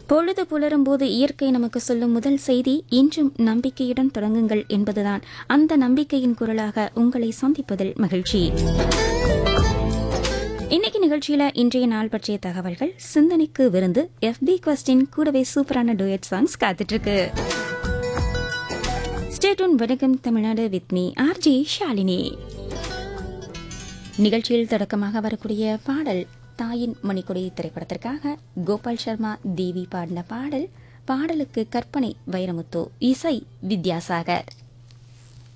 பொழுது புலரும் போது இயற்கை நமக்கு சொல்லும் முதல் செய்தி இன்றும் நம்பிக்கையுடன் தொடங்குங்கள் என்பதுதான் அந்த நம்பிக்கையின் குரலாக உங்களை சந்திப்பதில் மகிழ்ச்சி இன்னைக்கு நிகழ்ச்சியில இன்றைய நாள் பற்றிய தகவல்கள் சிந்தனைக்கு விருந்து எஃபி கொஸ்டின் கூடவே சூப்பரான டூயட் சாங்ஸ் காத்துட்டு இருக்கு ஸ்டேட்யூன் வணக்கம் Tamil Nadu with me RJ Shalini நிகழ்ச்சியில் தொடக்கமாக வரக்கூடிய பாடல் தாயின் மணிக்கொடி திரைப்படத்திற்காக கோபால் சர்மா தேவி பாடின பாடல் பாடலுக்கு கற்பனை வைரமுத்து இசை வித்யாசாகர்